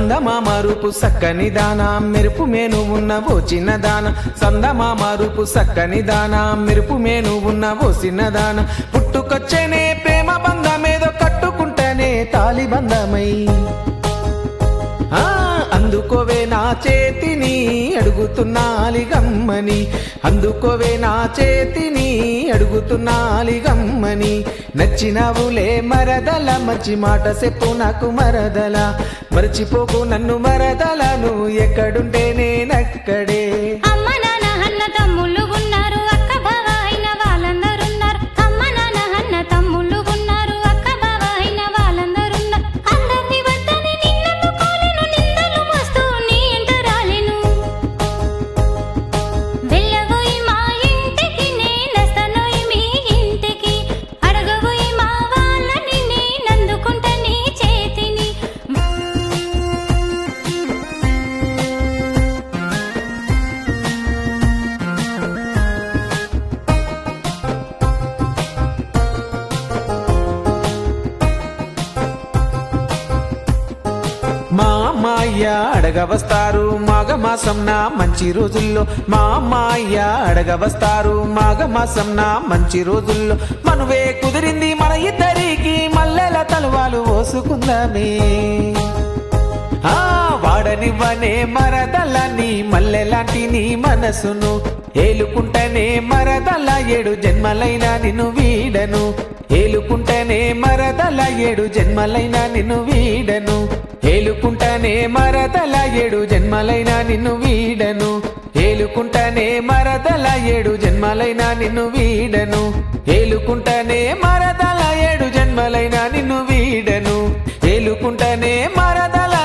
సందమామ రూపు సక్కని దాన మెరుపు మేను ఉన్న ఓ చిన్న దాన సందమామ రూపు సక్కని దాన మెరుపు మేను ఉన్న ఓ చిన్న దాన పుట్టుకొచ్చేనే ప్రేమ బంధమేదో కట్టుకుంటేనే తాలి బంధమై ఆ అందుకోవే నా చేతిని అడుగుతున్నాలి గమ్మని అందుకోవే నా చేతిని అడుగుతున్నాలి గమ్మని నచ్చినవులే మరదల మంచి మాట చెప్పు నాకు మరదల మరచిపోకు నన్ను మరదల నువ్వు ఎక్కడుంటే నేనక్కడే అమ్మ నాన్న అన్న తమ్ముళ్ళు ఉన్నారు అక్క బావ అయిన వాళ్ళందరున్నారు అమ్మ నాన్న అన్న తమ్ముళ్ళు ఉన్నారు అక్క బావ అయిన వాళ్ళందరున్నారు అందరిని వద్దని నిన్నను కోలెను నిందలు మోస్తూ నీ ఇంట రాలేను వెళ్ళబోయి మా ఇంటికి నేనొస్తానోయ్ మీ ఇంటికి అడగబోయి మా వాళ్ళని నేనందుకుంటా నీ చేతిని మా అమ్మాయ్య అడగవస్తారు మాఘ మాసం నా మంచి రోజుల్లో మా అమ్మాయ్య అడగవస్తారు మాఘ మాసం నా మంచి రోజుల్లో మనువే కుదిరింది మన ఇద్దరికి మల్లెల తలువాలు ఓసుకుందామే ఆ వాడనివ్వనే మరదలని మల్లెలాంటి నీ మనసును ఏలుకుంటనే మరదల ఏడు జన్మలైన నిన్ను వీడను ఏలుకుంటనే మరదల ఏడు జన్మలైన నిన్ను వీడను ఏలుకుంటనే మరదల ఏడు జన్మలైన నిన్ను వీడను ఏలుకుంటనే మరదల ఏడు జన్మలైన నిన్ను వీడను ఏలుకుంటనే మరదల ఏడు జన్మలైన నిన్ను వీడను ఏలుకుంటనే మరదల